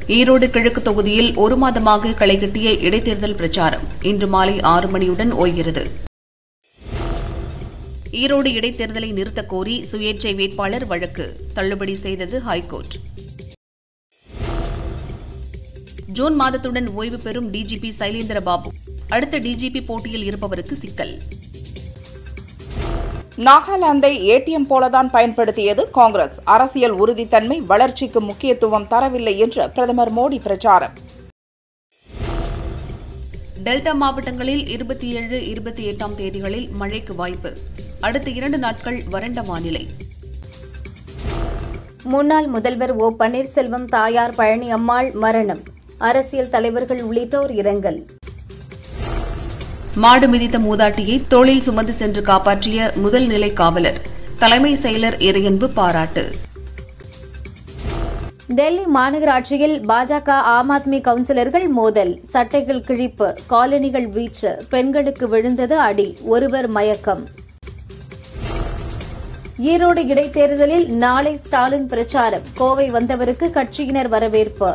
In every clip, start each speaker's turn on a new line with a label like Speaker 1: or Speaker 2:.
Speaker 1: ஈரோடு கிழக்கு தொகுதியில் ஒரு மாதமாக களைகட்டிய இடைத்தேர்தல் பிரச்சாரம் இன்று மாலை ஆறு மணியுடன் ஓய்கிறது ஈரோடு இடைத்தேர்தலை நிறுத்தக் கோரி சுயேட்சை வேட்பாளர் வழக்கு தள்ளுபடி செய்தது ஹைகோர்ட் ஜூன் மாதத்துடன் ஓய்வு பெறும் டிஜிபி சைலேந்திர பாபு அடுத்த டிஜிபி போட்டியில் இருப்பவருக்கு சிக்கல்
Speaker 2: நாகாலாந்தை ஏடிஎம் போலதான் பயன்படுத்தியது காங்கிரஸ் அரசியல் உறுதித்தன்மை வளர்ச்சிக்கு முக்கியத்துவம் தரவில்லை என்று பிரதமர் மோடி பிரச்சாரம்
Speaker 1: டெல்டா மாவட்டங்களில் இருபத்தி ஏழு இருபத்தி எட்டாம் தேதிகளில் மழைக்கு வாய்ப்பு அடுத்த இரண்டு நாட்கள் வறண்ட வானிலை
Speaker 3: முன்னாள் முதல்வர் ஓ பன்னீர்செல்வம் தாயார் பழனி அம்மாள் மரணம் அரசியல் தலைவர்கள் உள்ளிட்டோர் இரங்கல்
Speaker 1: மாடு மிதித்த மூதாட்டியை தோளில் சுமந்து சென்று காப்பாற்றிய முதல் நிலை காவலர் தலைமை செயலர் இறையன்பு பாராட்டு
Speaker 3: டெல்லி மாநகராட்சியில் பாஜக ஆம் ஆத்மி கவுன்சிலர்கள் மோதல் சட்டைகள் கிழிப்பு காலனிகள் வீச்சு பெண்களுக்கு விழுந்தது அடி ஒருவர் மயக்கம் ஈரோடு இடைத்தேர்தலில் நாளை ஸ்டாலின் பிரச்சாரம் கோவை வந்தவருக்கு கட்சியினர் வரவேற்பு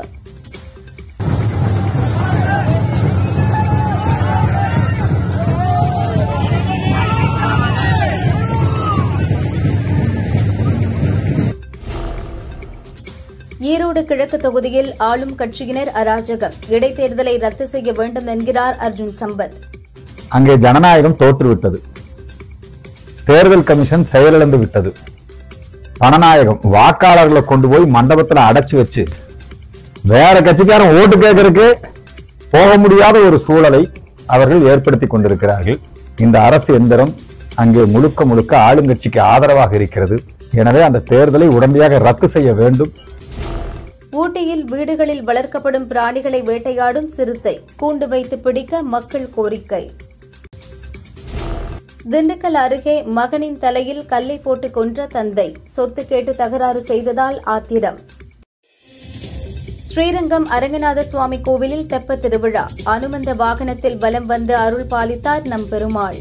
Speaker 3: ஈரோடு கிழக்கு தொகுதியில் ஆளும் கட்சியினர் அராஜகம் இடைத்தேர்தலை ரத்து செய்ய வேண்டும் என்கிறார் அர்ஜுன் சம்பத்
Speaker 4: அங்கே ஜனநாயகம் தோற்றுவிட்டது தேர்தல் கமிஷன் செயலிழந்து விட்டது பணநாயகம் வாக்காளர்களை கொண்டு போய் மண்டபத்துல அடைச்சு வச்சு வேற கட்சிக்காரன் ஓட்டு கேட்கறதுக்கு போக முடியாத ஒரு சூழலை அவர்கள் ஏற்படுத்தி கொண்டிருக்கிறார்கள் இந்த அரசு எந்திரம் அங்கே முழுக்க முழுக்க ஆளுங்கட்சிக்கு ஆதரவாக இருக்கிறது எனவே அந்த தேர்தலை உடனடியாக ரத்து செய்ய வேண்டும்
Speaker 3: ஊட்டியில் வீடுகளில் வளர்க்கப்படும் பிராணிகளை வேட்டையாடும் சிறுத்தை கூண்டு வைத்து பிடிக்க மக்கள் கோரிக்கை திண்டுக்கல் அருகே மகனின் தலையில் கல்லை போட்டு கொன்ற தந்தை சொத்து கேட்டு தகராறு செய்ததால் ஆத்திரம் ஸ்ரீரங்கம் அரங்கநாத சுவாமி கோவிலில் தெப்ப திருவிழா அனுமந்த வாகனத்தில் வலம் வந்து அருள் பாலித்தார் நம் பெருமாள்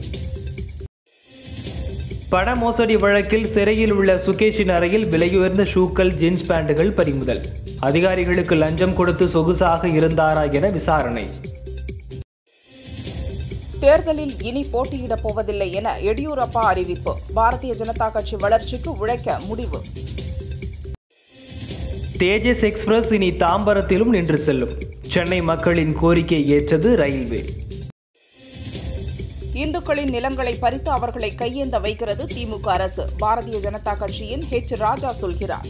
Speaker 5: பண மோசடி வழக்கில் சிறையில் உள்ள சுகேஷின் அறையில் விலையுயர்ந்த ஷூக்கள் ஜீன்ஸ் பேண்டுகள் பறிமுதல் அதிகாரிகளுக்கு லஞ்சம் கொடுத்து சொகுசாக இருந்தாரா என விசாரணை
Speaker 2: தேர்தலில் இனி போட்டியிடப் போவதில்லை என எடியூரப்பா அறிவிப்பு பாரதிய ஜனதா கட்சி வளர்ச்சிக்கு உழைக்க முடிவு
Speaker 5: தேஜஸ் எக்ஸ்பிரஸ் இனி தாம்பரத்திலும் நின்று செல்லும் சென்னை மக்களின் கோரிக்கை ஏற்றது ரயில்வே
Speaker 2: இந்துக்களின் நிலங்களை பறித்து அவர்களை கையேந்த வைக்கிறது திமுக அரசு பாரதிய ஜனதா கட்சியின் ஹெச் ராஜா சொல்கிறார்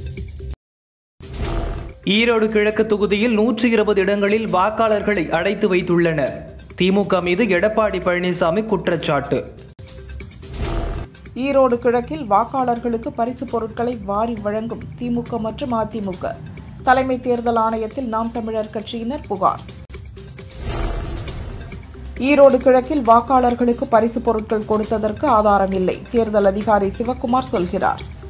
Speaker 5: ஈரோடு கிழக்கு தொகுதியில் நூற்றி இருபது இடங்களில் வாக்காளர்களை அடைத்து வைத்துள்ளனர் திமுக மீது எடப்பாடி பழனிசாமி குற்றச்சாட்டு
Speaker 2: ஈரோடு கிழக்கில் வாக்காளர்களுக்கு பரிசு பொருட்களை வாரி வழங்கும் திமுக மற்றும் அதிமுக தலைமை தேர்தல் ஆணையத்தில் நாம் தமிழர் கட்சியினர் புகார் ஈரோடு கிழக்கில் வாக்காளர்களுக்கு பரிசு பொருட்கள் கொடுத்ததற்கு ஆதாரம் இல்லை தேர்தல் அதிகாரி சிவக்குமார் சொல்கிறார்